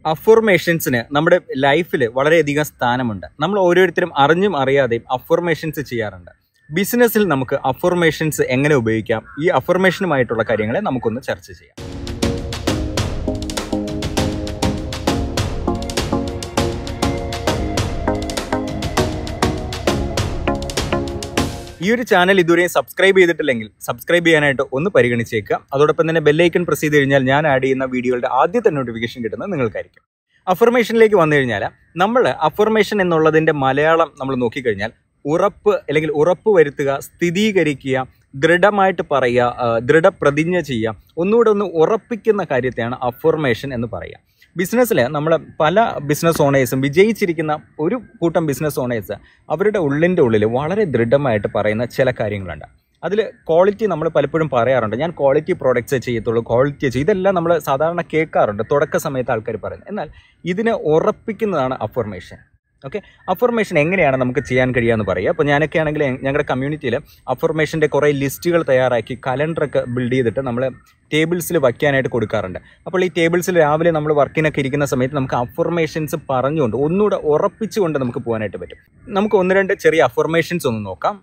അഫോർമേഷൻസിന് നമ്മുടെ ലൈഫിൽ വളരെയധികം സ്ഥാനമുണ്ട് നമ്മൾ ഓരോരുത്തരും അറിഞ്ഞും അറിയാതെയും അഫോർമേഷൻസ് ചെയ്യാറുണ്ട് ബിസിനസ്സിൽ നമുക്ക് അഫോർമേഷൻസ് എങ്ങനെ ഉപയോഗിക്കാം ഈ അഫോർമേഷനുമായിട്ടുള്ള കാര്യങ്ങളെ നമുക്കൊന്ന് ചർച്ച ചെയ്യാം ഈ ഒരു ചാനൽ ഇതുവരെയും സബ്സ്ക്രൈബ് ചെയ്തിട്ടില്ലെങ്കിൽ സബ്സ്ക്രൈബ് ചെയ്യാനായിട്ട് ഒന്ന് പരിഗണിച്ചേക്കുക അതോടൊപ്പം തന്നെ ബെല്ലൈക്കൺ പ്രസ് ചെയ്ത് കഴിഞ്ഞാൽ ഞാൻ ആഡ് ചെയ്യുന്ന വീഡിയോകളുടെ ആദ്യത്തെ നോട്ടിഫിക്കേഷൻ കിട്ടുന്നത് നിങ്ങൾക്കായിരിക്കും അഫർമേഷനിലേക്ക് വന്നു കഴിഞ്ഞാൽ നമ്മൾ അഫർമേഷൻ എന്നുള്ളതിൻ്റെ മലയാളം നമ്മൾ നോക്കിക്കഴിഞ്ഞാൽ ഉറപ്പ് അല്ലെങ്കിൽ ഉറപ്പ് വരുത്തുക സ്ഥിരീകരിക്കുക ദൃഢമായിട്ട് പറയുക ആ, ദൃഢപ്രതിജ്ഞ ചെയ്യുക ഒന്നുകൂടെ ഒന്ന് ഉറപ്പിക്കുന്ന കാര്യത്തെയാണ് അഫർമേഷൻ എന്ന് പറയുക ബിസിനസ്സിൽ നമ്മൾ പല ബിസിനസ് ഓണേഴ്സും വിജയിച്ചിരിക്കുന്ന ഒരു കൂട്ടം ബിസിനസ് ഓണേഴ്സ് അവരുടെ ഉള്ളിൻ്റെ ഉള്ളിൽ വളരെ ദൃഢമായിട്ട് പറയുന്ന ചില കാര്യങ്ങളുണ്ട് അതിൽ ക്വാളിറ്റി നമ്മൾ പലപ്പോഴും പറയാറുണ്ട് ഞാൻ ക്വാളിറ്റി പ്രോഡക്റ്റ്സേ ചെയ്യത്തുള്ളൂ ക്വാളിറ്റി ചെയ്യും ഇതെല്ലാം നമ്മൾ സാധാരണ കേൾക്കാറുണ്ട് തുടക്ക സമയത്ത് ആൾക്കാർ പറയുന്നത് എന്നാൽ ഇതിനെ ഉറപ്പിക്കുന്നതാണ് അഫർമേഷൻ ഓക്കെ അഫർമേഷൻ എങ്ങനെയാണ് നമുക്ക് ചെയ്യാൻ കഴിയുക പറയുക അപ്പോൾ ഞാനൊക്കെ ആണെങ്കിൽ ഞങ്ങളുടെ കമ്മ്യൂണിറ്റിയിൽ അഫർമേഷൻ്റെ കുറേ ലിസ്റ്റുകൾ തയ്യാറാക്കി കലണ്ടറൊക്കെ ബിൽഡ് ചെയ്തിട്ട് നമ്മൾ ടേബിൾസിൽ വയ്ക്കാനായിട്ട് കൊടുക്കാറുണ്ട് അപ്പോൾ ഈ ടേബിൾസിൽ രാവിലെ നമ്മൾ വർക്കിനൊക്കെ ഇരിക്കുന്ന സമയത്ത് നമുക്ക് അഫർമേഷൻസ് പറഞ്ഞുകൊണ്ട് ഒന്നുകൂടെ ഉറപ്പിച്ചുകൊണ്ട് നമുക്ക് പോകാനായിട്ട് പറ്റും നമുക്ക് ഒന്ന് രണ്ട് ചെറിയ അഫർമേഷൻസ് ഒന്ന് നോക്കാം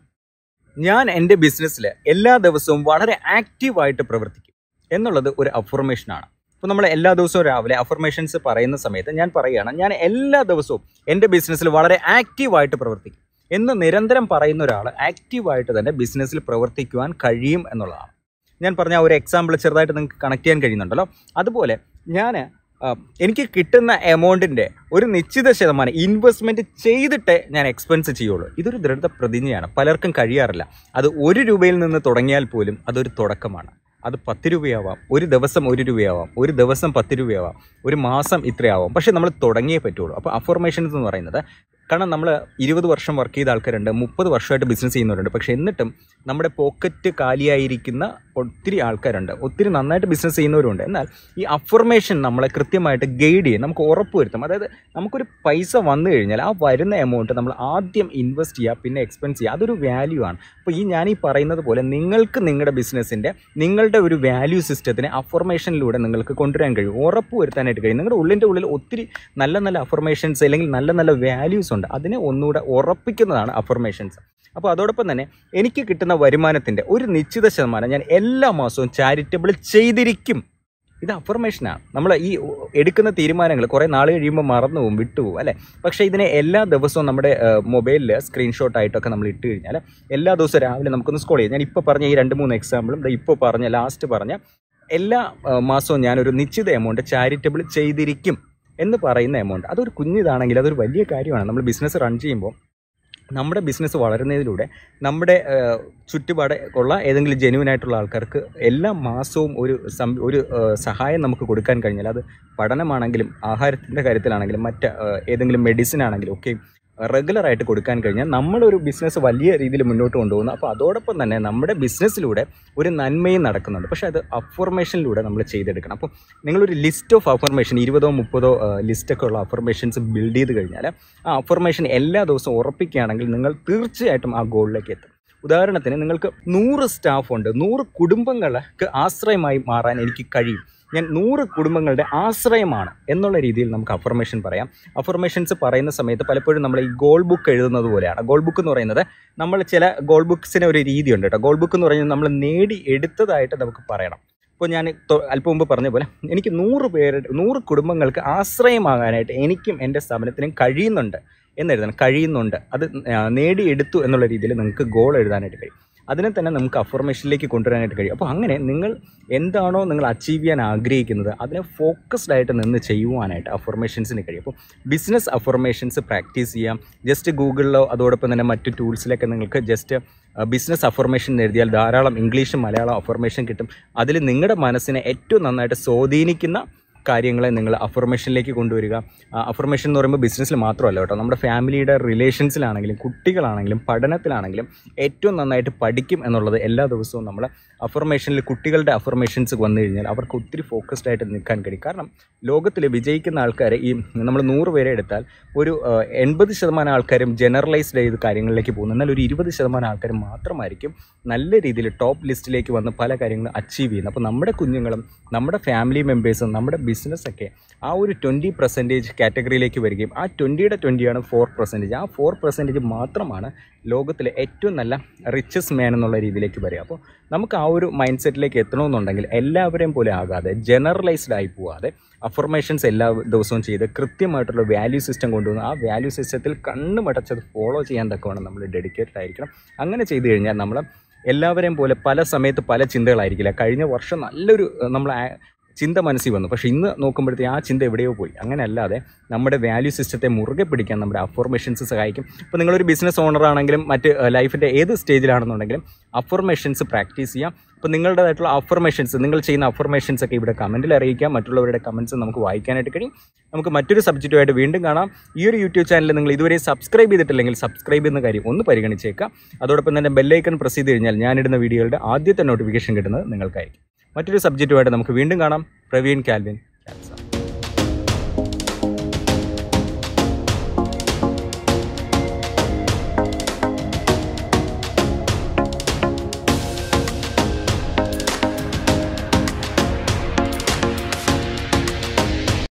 ഞാൻ എൻ്റെ ബിസിനസ്സിൽ എല്ലാ ദിവസവും വളരെ ആക്റ്റീവായിട്ട് പ്രവർത്തിക്കും എന്നുള്ളത് ഒരു അഫർമേഷനാണ് അപ്പോൾ നമ്മൾ എല്ലാ ദിവസവും രാവിലെ അഫർമേഷൻസ് പറയുന്ന സമയത്ത് ഞാൻ പറയുകയാണ് ഞാൻ എല്ലാ ദിവസവും എൻ്റെ ബിസിനസ്സിൽ വളരെ ആക്റ്റീവായിട്ട് പ്രവർത്തിക്കും എന്ന് നിരന്തരം പറയുന്ന ഒരാൾ ആക്റ്റീവായിട്ട് തന്നെ ബിസിനസ്സിൽ പ്രവർത്തിക്കുവാൻ കഴിയും എന്നുള്ളതാണ് ഞാൻ പറഞ്ഞ ആ ഒരു എക്സാമ്പിൾ ചെറുതായിട്ട് നിങ്ങൾക്ക് കണക്ട് ചെയ്യാൻ കഴിയുന്നുണ്ടല്ലോ അതുപോലെ ഞാൻ എനിക്ക് കിട്ടുന്ന എമൗണ്ടിൻ്റെ ഒരു നിശ്ചിത ശതമാനം ഇൻവെസ്റ്റ്മെൻറ്റ് ചെയ്തിട്ടേ ഞാൻ എക്സ്പെൻസ് ചെയ്യുള്ളൂ ഇതൊരു ദൃഢ പ്രതിജ്ഞയാണ് പലർക്കും കഴിയാറില്ല അത് ഒരു രൂപയിൽ നിന്ന് തുടങ്ങിയാൽ പോലും അതൊരു തുടക്കമാണ് അത് പത്ത് രൂപയാവാം ഒരു ദിവസം ഒരു രൂപയാവാം ഒരു ദിവസം പത്ത് രൂപയാവാം ഒരു മാസം ഇത്രയാവാം പക്ഷേ നമ്മൾ തുടങ്ങിയേ പറ്റുള്ളൂ അപ്പോൾ അഫോർമേഷൻസ് എന്ന് പറയുന്നത് കാരണം നമ്മൾ ഇരുപത് വർഷം വർക്ക് ചെയ്ത ആൾക്കാരുണ്ട് മുപ്പത് വർഷമായിട്ട് ബിസിനസ് ചെയ്യുന്നവരുണ്ട് പക്ഷേ എന്നിട്ടും നമ്മുടെ പോക്കറ്റ് കാലിയായിരിക്കുന്ന ഒത്തിരി ആൾക്കാരുണ്ട് ഒത്തിരി നന്നായിട്ട് ബിസിനസ് ചെയ്യുന്നവരുണ്ട് എന്നാൽ ഈ അഫർമേഷൻ നമ്മളെ കൃത്യമായിട്ട് ഗൈഡ് ചെയ്യും നമുക്ക് ഉറപ്പ് വരുത്തും അതായത് നമുക്കൊരു പൈസ വന്നു കഴിഞ്ഞാൽ ആ വരുന്ന എമൗണ്ട് നമ്മൾ ആദ്യം ഇൻവെസ്റ്റ് ചെയ്യുക പിന്നെ എക്സ്പെൻസ് ചെയ്യുക അതൊരു വാല്യൂ ആണ് അപ്പോൾ ഈ ഞാൻ ഈ പറയുന്നത് പോലെ നിങ്ങൾക്ക് നിങ്ങളുടെ ബിസിനസ്സിൻ്റെ നിങ്ങളുടെ ഒരു വാല്യൂ സിസ്റ്റത്തിനെ അഫർമേഷനിലൂടെ നിങ്ങൾക്ക് കൊണ്ടുവരാൻ കഴിയും ഉറപ്പ് വരുത്താനായിട്ട് കഴിയും നിങ്ങളുടെ ഉള്ളിൻ്റെ ഉള്ളിൽ ഒത്തിരി നല്ല നല്ല അഫർമേഷൻസ് അല്ലെങ്കിൽ നല്ല നല്ല വാല്യൂസ് ഉണ്ട് അതിനെ ഒന്നുകൂടെ ഉറപ്പിക്കുന്നതാണ് അഫർമേഷൻസ് അപ്പോൾ അതോടൊപ്പം തന്നെ എനിക്ക് കിട്ടുന്ന വരുമാനത്തിൻ്റെ ഒരു നിശ്ചിത ശതമാനം ഞാൻ എല്ലാ മാസവും ചാരിറ്റബിൾ ചെയ്തിരിക്കും ഇത് അഫർമേഷനാണ് നമ്മൾ ഈ എടുക്കുന്ന തീരുമാനങ്ങൾ കുറേ നാൾ കഴിയുമ്പോൾ മറന്നു പോകും വിട്ടുപോകും അല്ലേ പക്ഷേ ഇതിനെ എല്ലാ ദിവസവും നമ്മുടെ മൊബൈലിൽ സ്ക്രീൻഷോട്ടായിട്ടൊക്കെ നമ്മൾ ഇട്ട് കഴിഞ്ഞാൽ എല്ലാ ദിവസവും രാവിലെ നമുക്കൊന്ന് സ്കോൾ ചെയ്യാം ഞാൻ ഇപ്പോൾ പറഞ്ഞ ഈ രണ്ട് മൂന്ന് എക്സാമ്പിളും ഇപ്പോൾ പറഞ്ഞ ലാസ്റ്റ് പറഞ്ഞ എല്ലാ ആ, മാസവും ഞാനൊരു നിശ്ചിത എമൗണ്ട് ചാരിറ്റബിൾ ചെയ്തിരിക്കും എന്ന് പറയുന്ന എമൗണ്ട് അതൊരു കുഞ്ഞിതാണെങ്കിൽ അതൊരു വലിയ കാര്യമാണ് നമ്മൾ ബിസിനസ് റൺ ചെയ്യുമ്പോൾ നമ്മുടെ ബിസിനസ് വളരുന്നതിലൂടെ നമ്മുടെ ആ, ചുറ്റുപാട് ഉള്ള ഏതെങ്കിലും ജെന്യൂൻ ആയിട്ടുള്ള ആൾക്കാർക്ക് എല്ലാ മാസവും ഒരു സം ഒരു ആ, സഹായം നമുക്ക് കൊടുക്കാൻ കഴിഞ്ഞാൽ അത് പഠനമാണെങ്കിലും ആഹാരത്തിൻ്റെ കാര്യത്തിലാണെങ്കിലും മറ്റ് ആ, ഏതെങ്കിലും മെഡിസിൻ ആണെങ്കിലും ഒക്കെ റെഗുലർ ആയിട്ട് കൊടുക്കാൻ കഴിഞ്ഞാൽ നമ്മളൊരു ബിസിനസ് വലിയ രീതിയിൽ മുന്നോട്ട് കൊണ്ടുപോകുന്നു അപ്പോൾ അതോടൊപ്പം തന്നെ നമ്മുടെ ബിസിനസ്സിലൂടെ ഒരു നന്മയും നടക്കുന്നുണ്ട് പക്ഷേ അത് അഫർമേഷനിലൂടെ നമ്മൾ ചെയ്തെടുക്കണം അപ്പോൾ നിങ്ങളൊരു ലിസ്റ്റ് ഓഫ് അഫർമേഷൻ ഇരുപതോ മുപ്പതോ ലിസ്റ്റൊക്കെ ഉള്ള അഫർമേഷൻസ് ബിൽഡ് ചെയ്ത് കഴിഞ്ഞാൽ ആ അഫർമേഷൻ എല്ലാ ദിവസവും ഉറപ്പിക്കുകയാണെങ്കിൽ നിങ്ങൾ തീർച്ചയായിട്ടും ആ ഗോളിലേക്ക് എത്തും ഉദാഹരണത്തിന് നിങ്ങൾക്ക് നൂറ് സ്റ്റാഫ് ഉണ്ട് നൂറ് കുടുംബങ്ങൾക്ക് ആശ്രയമായി മാറാൻ എനിക്ക് കഴിയും ഞാൻ നൂറ് കുടുംബങ്ങളുടെ ആശ്രയമാണ് എന്നുള്ള രീതിയിൽ നമുക്ക് അഫർമേഷൻ പറയാം അഫർമേഷൻസ് പറയുന്ന സമയത്ത് പലപ്പോഴും നമ്മൾ ഈ ഗോൾ ബുക്ക് എഴുതുന്നത് പോലെയാണ് ഗോൾ ബുക്ക് എന്ന് പറയുന്നത് നമ്മൾ ചില ഗോൾ ബുക്സിന് ഒരു രീതിയുണ്ട് കേട്ടോ ഗോൾ ബുക്ക് എന്ന് പറയുന്നത് നമ്മൾ നേടി എടുത്തതായിട്ട് നമുക്ക് പറയണം ഇപ്പോൾ ഞാൻ തൊ- അല്പം മുമ്പ് പറഞ്ഞ പോലെ എനിക്ക് നൂറ് പേരുടെ നൂറ് കുടുംബങ്ങൾക്ക് ആശ്രയമാകാനായിട്ട് എനിക്കും എൻ്റെ സ്ഥാപനത്തിനും കഴിയുന്നുണ്ട് എന്നെഴുതണം കഴിയുന്നുണ്ട് അത് ആ, നേടിയെടുത്തു എന്നുള്ള രീതിയിൽ നിങ്ങൾക്ക് ഗോൾ എഴുതാനായിട്ട് കഴിയും അതിനെ തന്നെ നമുക്ക് അഫർമേഷനിലേക്ക് കൊണ്ടുവരാനായിട്ട് കഴിയും അപ്പോൾ അങ്ങനെ നിങ്ങൾ എന്താണോ നിങ്ങൾ അച്ചീവ് ചെയ്യാൻ ആഗ്രഹിക്കുന്നത് അതിനെ ഫോക്കസ്ഡ് ആയിട്ട് നിന്ന് ചെയ്യുവാനായിട്ട് അഫർമേഷൻസിന് കഴിയും അപ്പോൾ ബിസിനസ് അഫർമേഷൻസ് പ്രാക്ടീസ് ചെയ്യാം ജസ്റ്റ് ഗൂഗിളിലോ അതോടൊപ്പം തന്നെ മറ്റു ടൂൾസിലൊക്കെ നിങ്ങൾക്ക് ജസ്റ്റ് ബിസിനസ് അഫർമേഷൻ എഴുതിയാൽ ധാരാളം ഇംഗ്ലീഷും മലയാളം അഫർമേഷൻ കിട്ടും അതിൽ നിങ്ങളുടെ മനസ്സിനെ ഏറ്റവും നന്നായിട്ട് സ്വാധീനിക്കുന്ന കാര്യങ്ങളെ നിങ്ങൾ അഫർമേഷനിലേക്ക് കൊണ്ടുവരിക അഫർമേഷൻ എന്ന് പറയുമ്പോൾ ബിസിനസ്സിൽ മാത്രമല്ല കേട്ടോ നമ്മുടെ ഫാമിലിയുടെ റിലേഷൻസിലാണെങ്കിലും കുട്ടികളാണെങ്കിലും പഠനത്തിലാണെങ്കിലും ഏറ്റവും നന്നായിട്ട് പഠിക്കും എന്നുള്ളത് എല്ലാ ദിവസവും നമ്മൾ അഫർമേഷനിൽ കുട്ടികളുടെ അഫർമേഷൻസ് വന്നു കഴിഞ്ഞാൽ അവർക്ക് ഒത്തിരി ഫോക്കസ്ഡ് ആയിട്ട് നിൽക്കാൻ കഴിയും കാരണം ലോകത്തിൽ വിജയിക്കുന്ന ആൾക്കാരെ ഈ നമ്മൾ നൂറ് പേരെ എടുത്താൽ ഒരു എൺപത് ശതമാനം ആൾക്കാരും ജനറലൈസ്ഡ് ചെയ്ത് കാര്യങ്ങളിലേക്ക് പോകുന്നു എന്നാൽ ഒരു ഇരുപത് ശതമാനം ആൾക്കാർ മാത്രമായിരിക്കും നല്ല രീതിയിൽ ടോപ്പ് ലിസ്റ്റിലേക്ക് വന്ന് പല കാര്യങ്ങളും അച്ചീവ് ചെയ്യുന്നത് അപ്പോൾ നമ്മുടെ കുഞ്ഞുങ്ങളും നമ്മുടെ ഫാമിലി മെമ്പേഴ്സും നമ്മുടെ ബിസിനസ്സൊക്കെ ആ ഒരു ട്വൻറ്റി പെർസെൻറ്റേജ് കാറ്റഗറിയിലേക്ക് വരികയും ആ ട്വൻറ്റിയുടെ ട്വൻറ്റിയാണ് ഫോർ പെർസെൻറ്റേജ് ആ ഫോർ പെർസെൻറ്റേജ് മാത്രമാണ് ലോകത്തിലെ ഏറ്റവും നല്ല റിച്ചസ് മാൻ എന്നുള്ള രീതിയിലേക്ക് വരിക അപ്പോൾ നമുക്ക് ആ ഒരു മൈൻഡ് സെറ്റിലേക്ക് എത്തണമെന്നുണ്ടെങ്കിൽ എല്ലാവരെയും പോലെ ആകാതെ ജനറലൈസ്ഡ് ആയി പോവാതെ അഫർമേഷൻസ് എല്ലാ ദിവസവും ചെയ്ത് കൃത്യമായിട്ടുള്ള വാല്യൂ സിസ്റ്റം കൊണ്ടുവന്ന് ആ വാല്യൂ സിസ്റ്റത്തിൽ കണ്ണുമടച്ചത് ഫോളോ ചെയ്യാൻ തക്കവണ്ണം നമ്മൾ ഡെഡിക്കേറ്റഡ് ആയിരിക്കണം അങ്ങനെ ചെയ്തു കഴിഞ്ഞാൽ നമ്മൾ എല്ലാവരെയും പോലെ പല സമയത്ത് പല ചിന്തകളായിരിക്കില്ല കഴിഞ്ഞ വർഷം നല്ലൊരു ഏഹ്, നമ്മൾ ആ ചിന്ത മനസ്സിൽ വന്നു പക്ഷേ ഇന്ന് നോക്കുമ്പോഴത്തേ ആ ചിന്ത എവിടെയോ പോയി അങ്ങനെ അല്ലാതെ നമ്മുടെ വാല്യൂ സിസ്റ്റത്തെ മുറുകെ പിടിക്കാൻ നമ്മുടെ അഫോർമേഷൻസ് സഹായിക്കും ഇപ്പോൾ നിങ്ങളൊരു ബിസിനസ് ഓണർ ആണെങ്കിലും മറ്റ് ലൈഫിൻ്റെ ഏത് സ്റ്റേജിലാണെന്നുണ്ടെങ്കിലും അഫർമേഷൻസ് പ്രാക്ടീസ് ചെയ്യാം അപ്പോൾ നിങ്ങളുടേതായിട്ടുള്ള അഫർമേഷൻസ് നിങ്ങൾ ചെയ്യുന്ന അഫർമേഷൻസ് ഒക്കെ ഇവിടെ കമൻറ്റിൽ അറിയിക്കാം മറ്റുള്ളവരുടെ കമൻറ്റ്സ് നമുക്ക് വായിക്കാനായിട്ട് കഴിയും നമുക്ക് മറ്റൊരു സബ്ജക്റ്റുമായിട്ട് വീണ്ടും കാണാം ഈ ഒരു യൂട്യൂബ് ചാനൽ നിങ്ങൾ ഇതുവരെ സബ്സ്ക്രൈബ് ചെയ്തിട്ടില്ലെങ്കിൽ സബ്സ്ക്രൈബ് ചെയ്യുന്ന കാര്യം ഒന്ന് പരിഗണിച്ചേക്കാം അതോടൊപ്പം തന്നെ ബെല്ലൈക്കൺ പ്രസ് ചെയ്ത് കഴിഞ്ഞാൽ ഞാനിടുന്ന വീഡിയോകളുടെ ആദ്യത്തെ നോട്ടിഫിക്കേഷൻ കിട്ടുന്നത് നിങ്ങൾക്കായിരിക്കും മറ്റൊരു സബ്ജക്റ്റുമായിട്ട് നമുക്ക് വീണ്ടും കാണാം പ്രവീൺ കാൽവിൻ ക്യാൻസർ